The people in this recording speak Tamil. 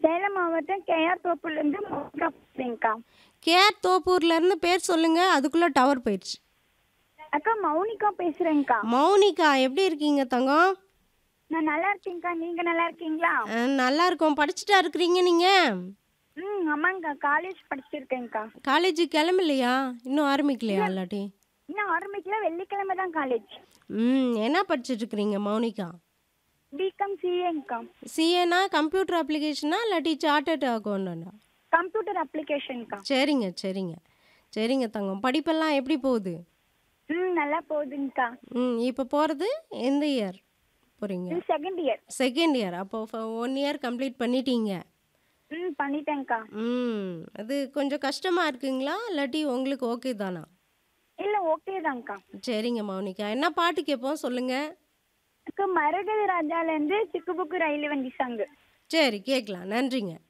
சேலம் மாவட்டம் கேஆர் தோப்புலேருந்து மோனிகா பேசுறேங்க்கா கேஆர் தோப்பூர்லேருந்து பேர் சொல்லுங்க அதுக்குள்ளே டவர் போயிடுச்சு அக்கா மௌனிகா பேசுறேங்க்கா மௌனிகா எப்படி இருக்கீங்க தங்கம் நான் நல்லா இருக்கேங்க்கா நீங்க நல்லா இருக்கீங்களா அஹ், நல்லா இருக்கோம் படிச்சுட்டா இருக்கிறீங்க நீங்கள் ம் ஆமாங்க்கா காலேஜ் படிச்சிருக்கேங்க்கா காலேஜு கிளம்பலையா இன்னும் ஆரம்பிக்கலையா இல்லாட்டி இன்னும் ஆரம்பிக்கல வெள்ளிக்கிழமை தான் காலேஜ் ம் என்ன படிச்சுட்டு இருக்கிறீங்க மௌனிகா பிகாம் சிஏங்க்கா சிஏனா கம்ப்யூட்டர் அப்ளிகேஷனா இல்லாட்டி சார்ட்டர்ட் அக்கௌண்டா கம்ப்யூட்டர் அப்ளிகேஷன்க்கா சரிங்க சரிங்க சரிங்க தங்கம் படிப்பெல்லாம் எப்படி போகுது ம் நல்லா போகுதுங்க்கா ம் இப்போ போகிறது எந்த இயர் போகிறீங்க இது செகண்ட் இயர் செகண்ட் இயர் அப்போ ஒன் இயர் கம்ப்ளீட் பண்ணிட்டீங்க ம் பண்ணிட்டேங்க்கா ம் அது கொஞ்சம் கஷ்டமாக இருக்குங்களா இல்லாட்டி உங்களுக்கு ஓகே தானா இல்லை ஓகே தாங்க்கா சரிங்க மௌனிகா என்ன பாட்டு கேட்போம் சொல்லுங்கள் அக்கா மரகத ராஜாலேருந்து சிக்கு புக்கு ரயில் வண்டி சாங்கு சரி கேட்கலாம் நன்றிங்க